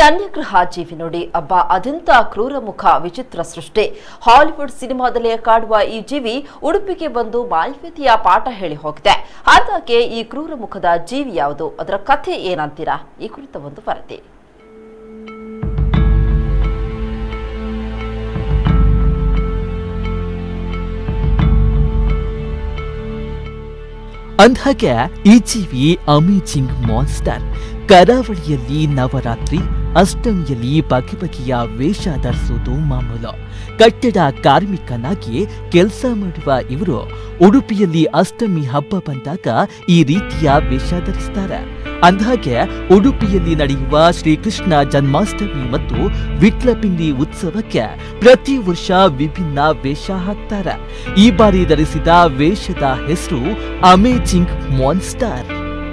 ಅನ್ಯಗ್ರಹ ಜೀವಿ ನೋಡಿ ಅಬ್ಬ ಅದೆಂತ ಕ್ರೂರ ಮುಖ ವಿಚಿತ್ರ ಸೃಷ್ಟಿ ಹಾಲಿವುಡ್ ಸಿನಿಮಾದಲ್ಲೇ ಕಾಡುವ ಈ ಜೀವಿ ಉಡುಪಿಗೆ ಬಂದು ಮಾನವೀಯತೆಯ ಪಾಠ ಹೇಳಿ ಹೋಗಿದೆ ಹಾಗಾಗಿ ಈ ಕ್ರೂರ ಮುಖದ ಜೀವಿ ಯಾವುದು ಅದರ ಕಥೆ ಏನಂತೀರಾ ಈ ಕುರಿತ ಒಂದು ವರದಿ ಅಂದ್ಹಾಗೆ ಈ ಜೀವಿ ಅಮೇಜಿಂಗ್ ಮಾನ್ಸ್ಟರ್ ಕರಾವಳಿಯಲ್ಲಿ ನವರಾತ್ರಿ ಅಷ್ಟಮಿಯಲ್ಲಿ ಬಗೆ ಬಗೆಯ ವೇಷ ಧರಿಸುವುದು ಮಾಮೂಲು ಕಟ್ಟಡ ಕಾರ್ಮಿಕನಾಗಿ ಕೆಲಸ ಮಾಡುವ ಇವರು ಉಡುಪಿಯಲ್ಲಿ ಅಷ್ಟಮಿ ಹಬ್ಬ ಬಂದಾಗ ಈ ರೀತಿಯ ವೇಷ ಧರಿಸ್ತಾರೆ ಅಂದ್ಹಾಗೆ ಉಡುಪಿಯಲ್ಲಿ ನಡೆಯುವ ಶ್ರೀಕೃಷ್ಣ ಜನ್ಮಾಷ್ಟಮಿ ಮತ್ತು ವಿಟ್ಲಪಿಂಡಿ ಉತ್ಸವಕ್ಕೆ ಪ್ರತಿ ವರ್ಷ ವಿಭಿನ್ನ ವೇಷ ಹಾಕ್ತಾರೆ ಈ ಬಾರಿ ಧರಿಸಿದ ವೇಷದ ಹೆಸರು ಅಮೇಜಿಂಗ್ ಮಾನ್ಸ್ಟರ್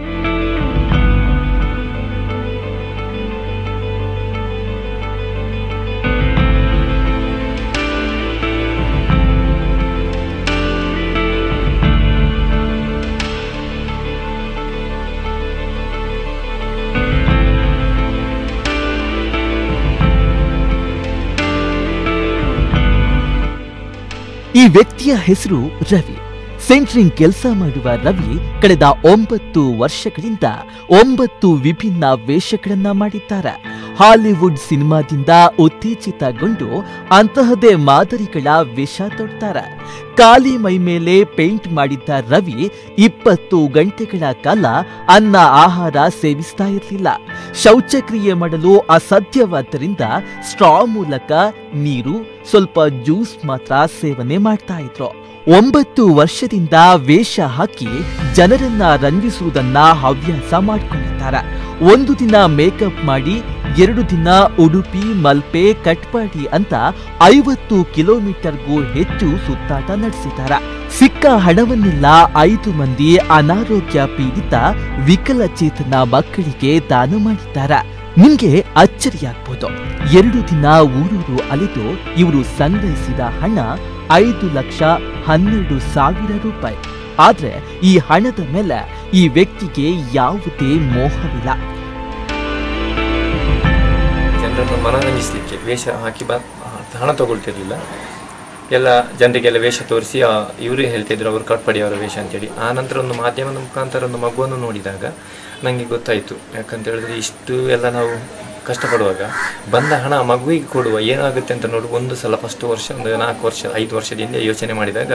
ಈ ವ್ಯಕ್ತಿಯ ಹೆಸರು ರವಿ ಸೆಂಟ್ರಿಂಗ್ ಕೆಲಸ ಮಾಡುವ ರವಿ ಕಳೆದ ಒಂಬತ್ತು ವರ್ಷಗಳಿಂದ ಒಂಬತ್ತು ವಿಭಿನ್ನ ವೇಷಗಳನ್ನ ಮಾಡಿದ್ದಾರೆ ಹಾಲಿವುಡ್ ಸಿನಿಮಾದಿಂದ ಉತ್ತೇಜಿತಗೊಂಡು ಅಂತಹದೇ ಮಾದರಿಗಳ ವೇಷ ತೊಡ್ತಾರೆ ಖಾಲಿ ಮೈ ಮೇಲೆ ಪೇಂಟ್ ಮಾಡಿದ್ದ ರವಿ ಇಪ್ಪತ್ತು ಗಂಟೆಗಳ ಕಾಲ ಅನ್ನ ಆಹಾರ ಸೇವಿಸ್ತಾ ಇರಲಿಲ್ಲ ಶೌಚಕ್ರಿಯೆ ಮಾಡಲು ಅಸಾಧ್ಯವಾದ್ದರಿಂದ ಸ್ಟ್ರಾ ಮೂಲಕ ನೀರು ಸ್ವಲ್ಪ ಜ್ಯೂಸ್ ಮಾತ್ರ ಸೇವನೆ ಮಾಡ್ತಾ ಇದ್ರು ಒಂಬತ್ತು ವರ್ಷದಿಂದ ವೇಷ ಹಾಕಿ ಜನರನ್ನ ರಂಜಿಸುವುದನ್ನ ಹವ್ಯಾಸ ಮಾಡ್ಕೊಂಡಿದ್ದಾರೆ ಒಂದು ದಿನ ಮೇಕಪ್ ಮಾಡಿ ಎರಡು ದಿನ ಉಡುಪಿ ಮಲ್ಪೆ ಕಟ್ಪಾಡಿ ಅಂತ ಐವತ್ತು ಕಿಲೋಮೀಟರ್ಗೂ ಹೆಚ್ಚು ಸುತ್ತಾಟ ನಡೆಸಿದ್ದಾರೆ ಸಿಕ್ಕ ಹಣವನ್ನೆಲ್ಲ ಐದು ಮಂದಿ ಅನಾರೋಗ್ಯ ಪೀಡಿತ ವಿಕಲಚೇತನ ಮಕ್ಕಳಿಗೆ ದಾನ ಮಾಡಿದ್ದಾರೆ ನಿಮ್ಗೆ ಅಚ್ಚರಿಯಾಗ್ಬೋದು ಎರಡು ದಿನ ಊರೂರು ಅಲೆದು ಇವರು ಸಂಗ್ರಹಿಸಿದ ಹಣ ಐದು ಲಕ್ಷ ಹನ್ನೆರಡು ಸಾವಿರ ರೂಪಾಯಿ ಆದ್ರೆ ಈ ಹಣದ ಮೇಲೆ ಈ ವ್ಯಕ್ತಿಗೆ ಯಾವುದೇ ಮೋಹವಿಲ್ಲ ಜನರನ್ನು ಮನರಂಜಿಸಲಿಕ್ಕೆ ವೇಷ ಹಾಕಿ ಬ ಹಣ ತಗೊಳ್ತಿರ್ಲಿಲ್ಲ ಎಲ್ಲ ಜನರಿಗೆಲ್ಲ ವೇಷ ತೋರಿಸಿ ಇವರೇ ಹೇಳ್ತಿದ್ರು ಅವರು ಕಟ್ಪಡಿ ಅವರ ವೇಷ ಅಂತೇಳಿ ಆ ನಂತರ ಒಂದು ಮಾಧ್ಯಮದ ಮುಖಾಂತರ ಒಂದು ಮಗುವನ್ನು ನೋಡಿದಾಗ ನನಗೆ ಗೊತ್ತಾಯಿತು ಯಾಕಂತ ಹೇಳಿದ್ರೆ ಇಷ್ಟು ಎಲ್ಲ ನಾವು ಕಷ್ಟಪಡುವಾಗ ಬಂದ ಹಣ ಮಗುವಿಗೆ ಕೊಡುವ ಏನಾಗುತ್ತೆ ಅಂತ ನೋಡುವ ಒಂದು ಸಲ ಫಸ್ಟ್ ವರ್ಷ ಒಂದು ನಾಲ್ಕು ವರ್ಷ ಐದು ವರ್ಷದಿಂದ ಯೋಚನೆ ಮಾಡಿದಾಗ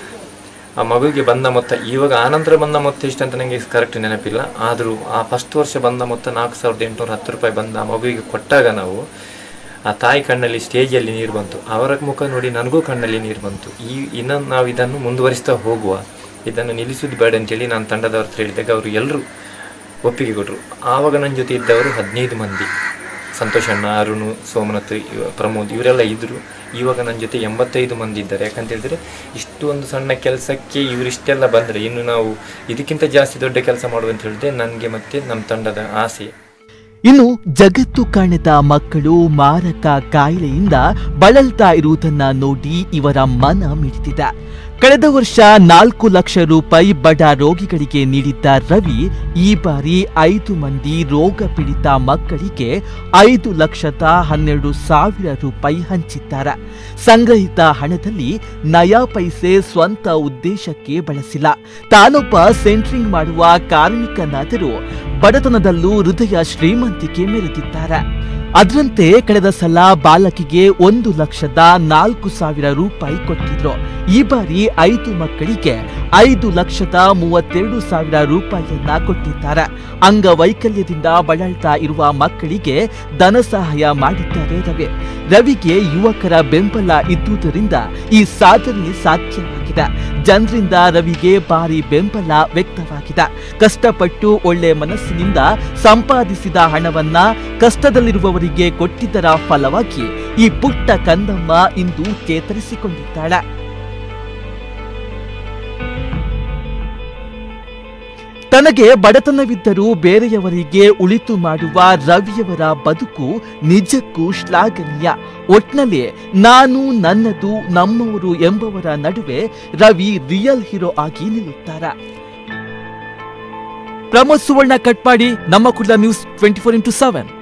ಆ ಮಗುವಿಗೆ ಬಂದ ಮೊತ್ತ ಇವಾಗ ಆನಂತರ ಬಂದ ಮೊತ್ತ ಎಷ್ಟು ಅಂತ ನನಗೆ ಕರೆಕ್ಟ್ ನೆನಪಿಲ್ಲ ಆದರೂ ಆ ಫಸ್ಟ್ ವರ್ಷ ಬಂದ ಮೊತ್ತ ನಾಲ್ಕು ಸಾವಿರದ ಎಂಟುನೂರ ಹತ್ತು ರೂಪಾಯಿ ಬಂದ ಆ ಮಗುವಿಗೆ ಕೊಟ್ಟಾಗ ನಾವು ಆ ತಾಯಿ ಕಣ್ಣಲ್ಲಿ ಸ್ಟೇಜಲ್ಲಿ ನೀರು ಬಂತು ಅವರ ಮುಖ ನೋಡಿ ನನಗೂ ಕಣ್ಣಲ್ಲಿ ನೀರು ಬಂತು ಈ ಇನ್ನೊಂದು ನಾವು ಇದನ್ನು ಮುಂದುವರಿಸ್ತಾ ಹೋಗುವ ಇದನ್ನು ನಿಲ್ಲಿಸೋದು ಬೇಡ ಅಂತೇಳಿ ನಾನು ತಂಡದವ್ರ ಹತ್ರ ಹೇಳಿದಾಗ ಅವರು ಎಲ್ಲರೂ ಒಪ್ಪಿಗೆ ಕೊಟ್ಟರು ಆವಾಗ ನನ್ನ ಜೊತೆ ಇದ್ದವರು ಹದಿನೈದು ಮಂದಿ ಸಂತೋಷ್ ಅಣ್ಣ ಅರುಣ್ ಸೋಮನಾಥ್ ಇವ- ಪ್ರಮೋದ್ ಇವರೆಲ್ಲ ಇದ್ದರು ಇವಾಗ ನನ್ನ ಜೊತೆ ಎಂಬತ್ತೈದು ಮಂದಿ ಇದ್ದಾರೆ ಯಾಕಂತ ಹೇಳಿದ್ರೆ ಇಷ್ಟು ಒಂದು ಸಣ್ಣ ಕೆಲಸಕ್ಕೆ ಇವರಿಷ್ಟೆಲ್ಲ ಬಂದರೆ ಇನ್ನು ನಾವು ಇದಕ್ಕಿಂತ ಜಾಸ್ತಿ ದೊಡ್ಡ ಕೆಲಸ ಮಾಡುವಂತ ಹೇಳಿದ್ರೆ ನನಗೆ ಮತ್ತೆ ನಮ್ಮ ತಂಡದ ಆಸೆ ಇನ್ನು ಜಗತ್ತು ಕಾಣದ ಮಕ್ಕಳು ಮಾರಕ ಕಾಯಿಲೆಯಿಂದ ಬಳಲ್ತಾ ಇರುವುದನ್ನ ನೋಡಿ ಇವರ ಮನ ಮಿಡಿದಿದೆ ಕಳೆದ ವರ್ಷ ನಾಲ್ಕು ಲಕ್ಷ ರೂಪಾಯಿ ಬಡ ರೋಗಿಗಳಿಗೆ ನೀಡಿದ್ದ ರವಿ ಈ ಬಾರಿ ಐದು ಮಂದಿ ರೋಗ ಪೀಡಿತ ಮಕ್ಕಳಿಗೆ ಐದು ಲಕ್ಷದ ಹನ್ನೆರಡು ಸಾವಿರ ರೂಪಾಯಿ ಹಂಚಿದ್ದಾರೆ ಸಂಗ್ರಹಿತ ಹಣದಲ್ಲಿ ನಯಾ ಪೈಸೆ ಸ್ವಂತ ಉದ್ದೇಶಕ್ಕೆ ಬಳಸಿಲ್ಲ ತಾನೊಬ್ಬ ಸೆಂಟ್ರಿಂಗ್ ಮಾಡುವ ಕಾರ್ಮಿಕನಾದರೂ ಬಡತನದಲ್ಲೂ ಹೃದಯ ಶ್ರೀಮಂತಿಕೆ ಮೆರೆದಿದ್ದಾರೆ ಅದರಂತೆ ಕಳೆದ ಸಲ ಬಾಲಕಿಗೆ ಒಂದು ಲಕ್ಷದ ನಾಲ್ಕು ಸಾವಿರ ರೂಪಾಯಿ ಕೊಟ್ಟಿದ್ರು ಈ ಬಾರಿ ಐದು ಮಕ್ಕಳಿಗೆ ಐದು ಲಕ್ಷದ ಮೂವತ್ತೆರಡು ಸಾವಿರ ರೂಪಾಯಿಯನ್ನ ಕೊಟ್ಟಿದ್ದಾರೆ ಅಂಗವೈಕಲ್ಯದಿಂದ ಬಳಲ್ತಾ ಇರುವ ಮಕ್ಕಳಿಗೆ ಧನ ಸಹಾಯ ಮಾಡಿದ್ದಾರೆ ರವಿ ರವಿಗೆ ಯುವಕರ ಬೆಂಬಲ ಇದ್ದುದರಿಂದ ಈ ಸಾಧನೆ ಸಾಧ್ಯವಾಗಿದೆ ಜನರಿಂದ ರವಿಗೆ ಭಾರಿ ಬೆಂಬಲ ವ್ಯಕ್ತವಾಗಿದೆ ಕಷ್ಟಪಟ್ಟು ಒಳ್ಳೆ ಮನಸ್ಸಿನಿಂದ ಸಂಪಾದಿಸಿದ ಹಣವನ್ನ ಕಷ್ಟದಲ್ಲಿರುವವರಿಗೆ ಕೊಟ್ಟಿದ್ದರ ಫಲವಾಗಿ ಈ ಪುಟ್ಟ ಕಂದಮ್ಮ ಇಂದು ಚೇತರಿಸಿಕೊಂಡಿದ್ದಾಳೆ ತನಗೆ ಬಡತನವಿದ್ದರೂ ಬೇರೆಯವರಿಗೆ ಉಳಿತು ಮಾಡುವ ರವಿಯವರ ಬದುಕು ನಿಜಕ್ಕೂ ಶ್ಲಾಘನೀಯ ಒಟ್ನಲ್ಲಿ ನಾನು ನನ್ನದು ನಮ್ಮವರು ಎಂಬವರ ನಡುವೆ ರವಿ ರಿಯಲ್ ಹೀರೋ ಆಗಿ ನಿಲ್ಲುತ್ತಾರ ಪ್ರಮೋದ್ ಸುವರ್ಣ ಕಟ್ಪಾಡಿ ನಮ್ಮ Kudla news twenty four into seven